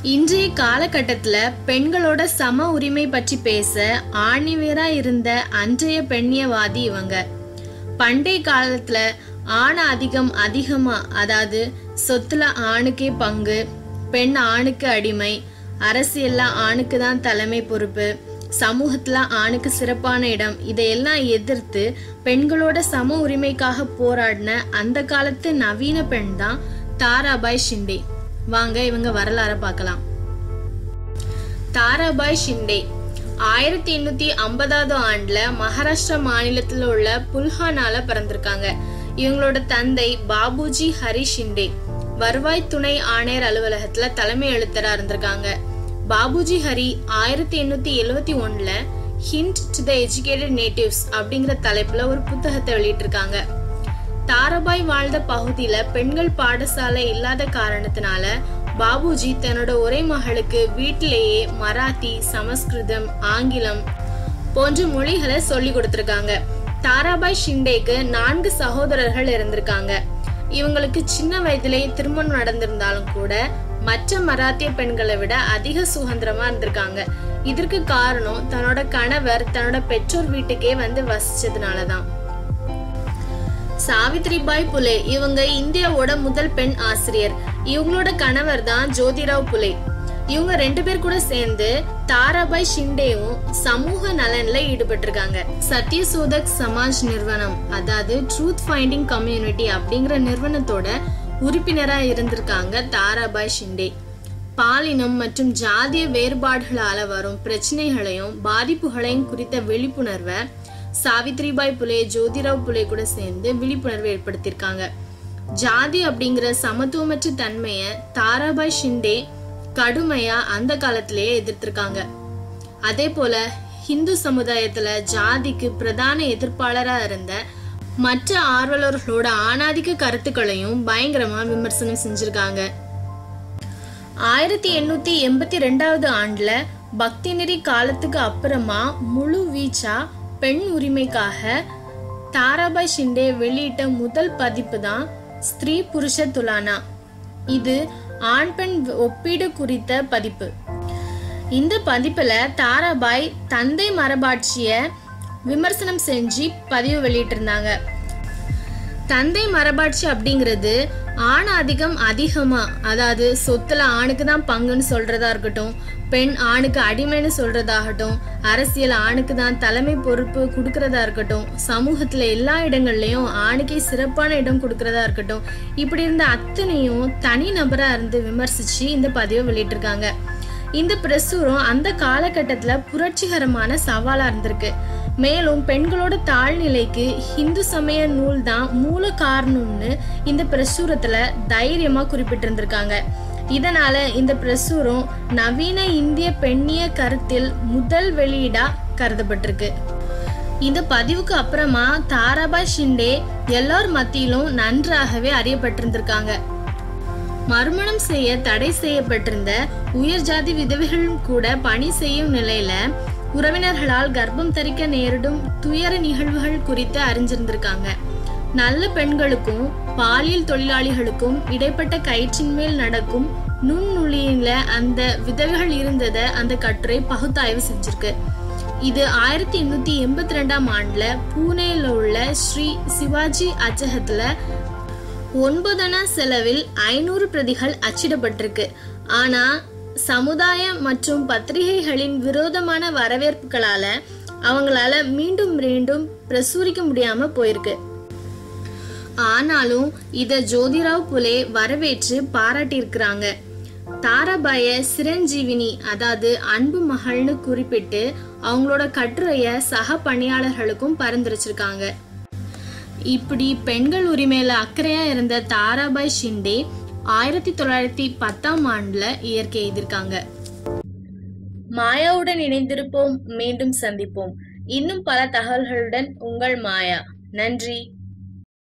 இன்றைய காலகட்டத்தில் பெண்களோட சம உரிமை பற்றி பேச ஆணிவேரா இருந்த அன்றைய பெண்ணியவாதி இவங்க பண்டைய காலத்துல ஆண் அதிகம் அதிகமா அதாவது சொத்துல ஆணுக்கே பங்கு பெண் ஆணுக்கு அடிமை அரசியல்ல ஆணுக்கு தான் தலைமை பொறுப்பு சமூகத்துல ஆணுக்கு சிறப்பான இடம் இதையெல்லாம் எதிர்த்து பெண்களோட சம உரிமைக்காக போராடின அந்த காலத்து நவீன பெண் தான் தாராபாய் ஷிண்டே வாங்க இவங்க வரலாற பார்க்கலாம் தாராபாய் ஷிண்டே ஆயிரத்தி எண்ணூத்தி ஐம்பதாவது ஆண்டுல மகாராஷ்டிரா மாநிலத்துல உள்ள புல்ஹானால பிறந்திருக்காங்க இவங்களோட தந்தை பாபுஜி ஹரி ஷிண்டே வருவாய் துணை ஆணையர் அலுவலகத்துல தலைமை எழுத்தரா இருந்திருக்காங்க பாபுஜி ஹரி ஆயிரத்தி எண்ணூத்தி எழுவத்தி ஒண்ணுல hint to the educated natives அப்படிங்கிற தலைப்புல ஒரு புத்தகத்தை வெளியிட்டிருக்காங்க தாராபாய் வாழ்ந்த பகுதியில பெண்கள் பாடசாலை இல்லாத காரணத்தினால பாபுஜி தன்னோட ஒரே மகளுக்கு வீட்டிலேயே மராத்தி சமஸ்கிருதம் ஆங்கிலம் போன்ற மொழிகளை சொல்லி கொடுத்திருக்காங்க தாராபாய் ஷிண்டேக்கு நான்கு சகோதரர்கள் இருந்திருக்காங்க இவங்களுக்கு சின்ன வயதிலேயே திருமணம் நடந்திருந்தாலும் கூட மற்ற மராத்திய பெண்களை விட அதிக சுதந்திரமா இருந்திருக்காங்க இதற்கு காரணம் தன்னோட கணவர் தன்னோட பெற்றோர் வீட்டுக்கே வந்து வசிச்சதுனாலதான் சாவித்ரிபாய் புலே இவங்க இந்தியாவோட முதல் பெண் ஆசிரியர் இவங்களோட கணவர் தான் ஜோதிராவ் புலே இவங்க ரெண்டு பேர் கூட சேர்ந்து தாராபாய் ஷிண்டேவும் சமூக நலன்ல ஈடுபட்டிருக்காங்க சத்யசோதக் சமாஜ் நிறுவனம் அதாவது ட்ரூத் ஃபைண்டிங் கம்யூனிட்டி அப்படிங்கிற நிறுவனத்தோட உறுப்பினரா இருந்திருக்காங்க தாராபாய் ஷிண்டே பாலினம் மற்றும் ஜாதிய வேறுபாடுகளால வரும் பிரச்சனைகளையும் பாதிப்புகளையும் குறித்த விழிப்புணர்வை சாவித்ரிபாய் புலே ஜோதிராவ் புலே கூட சேர்ந்து விழிப்புணர்வு ஏற்படுத்தியிருக்காங்க ஜாதி அப்படிங்கிற சமத்துவமற்ற தன்மைய தாராபாய் ஷிண்டே கடுமையா அந்த காலத்திலேயே எதிர்த்திருக்காங்க அதே போல ஹிந்து சமுதாயத்துல ஜாதிக்கு பிரதான எதிர்ப்பாளரா இருந்த மற்ற ஆர்வலர்களோட ஆணாதிக்க கருத்துக்களையும் பயங்கரமா விமர்சனம் செஞ்சிருக்காங்க ஆயிரத்தி எண்ணூத்தி எண்பத்தி ரெண்டாவது ஆண்டுல பக்தி நெறி காலத்துக்கு அப்புறமா முழு வீச்சா பெண் உரிமைக்காக தாராபாய் ஷிண்டே வெளியிட்ட முதல் பதிப்பு தான் ஸ்திரீ புருஷ துலானா இது ஆண் பெண் ஒப்பீடு குறித்த பதிப்பு இந்த பதிப்புல தாராபாய் தந்தை மரபாட்சிய விமர்சனம் செஞ்சு பதிவு வெளியிட்டிருந்தாங்க தந்தை மரபாட்சி அப்படிங்கிறது ஆண் அதிகம் அதிகமா அதாவது சொத்துல ஆணுக்கு தான் பங்குன்னு சொல்றதா இருக்கட்டும் பெண் ஆணுக்கு அடிமைன்னு சொல்றதாகட்டும் அரசியல் ஆணுக்கு தான் தலைமை பொறுப்பு கொடுக்கறதா இருக்கட்டும் சமூகத்துல எல்லா இடங்கள்லயும் ஆணுக்கே சிறப்பான இடம் கொடுக்கறதா இருக்கட்டும் இப்படி இருந்த அத்தனையும் தனி நபரா இருந்து விமர்சிச்சு இந்த பதிவை வெளியிட்டிருக்காங்க இந்த பிரசுரம் அந்த காலகட்டத்துல புரட்சிகரமான சவாலா இருந்திருக்கு மேலும் பெண்களோட தாழ்நிலைக்கு ஹிந்து சமய நூல் தான் மூல காரணம்னு இந்த பிரசுரத்துல தைரியமா குறிப்பிட்டிருந்திருக்காங்க இதனால இந்த பிரசுரம் நவீன இந்திய பெண்ணிய கருத்தில் முதல் வெளியீடா கருதப்பட்டிருக்கு இந்த பதிவுக்கு அப்புறமா தாராபாய் ஷிண்டே எல்லார் மத்தியிலும் நன்றாகவே அறியப்பட்டிருந்திருக்காங்க மறுமணம் செய்ய தடை செய்யப்பட்டிருந்த உயர் ஜாதி விதவைகளும் கூட பணி செய்யும் நிலையில உறவினர்களால் கர்ப்பம் தரிக்க நேரிடும் துயர நிகழ்வுகள் குறித்து அறிஞ்சிருந்திருக்காங்க நல்ல பெண்களுக்கும் பாலியல் தொழிலாளிகளுக்கும் இடைப்பட்ட கயிற்றின் மேல் நடக்கும் நுண்ணுளியில அந்த விதவைகள் இருந்ததை அந்த கட்டுரை பகுத்தாய்வு செஞ்சிருக்கு இது ஆயிரத்தி எண்ணூத்தி எண்பத்தி ரெண்டாம் ஆண்டுல பூனேல உள்ள ஸ்ரீ சிவாஜி அச்சகத்துல ஒன்பதனா செலவில் ஐநூறு பிரதிகள் அச்சிடப்பட்டிருக்கு ஆனா சமுதாயம் மற்றும் பத்திரிகைகளின் விரோதமான வரவேற்புகளால அவங்களால மீண்டும் மீண்டும் பிரசுரிக்க முடியாம போயிருக்கு ஆனாலும் இத ஜோதிராவ் புலே வரவேற்று பாராட்டியிருக்கிறாங்க தாராபாய சிரஞ்சீவினி அதாவது அன்பு மகள்னு குறிப்பிட்டு அவங்களோட கட்டுரைய சக பணியாளர்களுக்கும் பரிந்துரைச்சிருக்காங்க இப்படி பெண்கள் உரிமையில அக்கறையா இருந்த தாராபாய் ஷிண்டே ஆயிரத்தி தொள்ளாயிரத்தி பத்தாம் ஆண்டுல இயற்கை எதிர்க்காங்க மாயாவுடன் இணைந்திருப்போம் மீண்டும் சந்திப்போம் இன்னும் பல தகவல்களுடன் உங்கள் மாயா நன்றி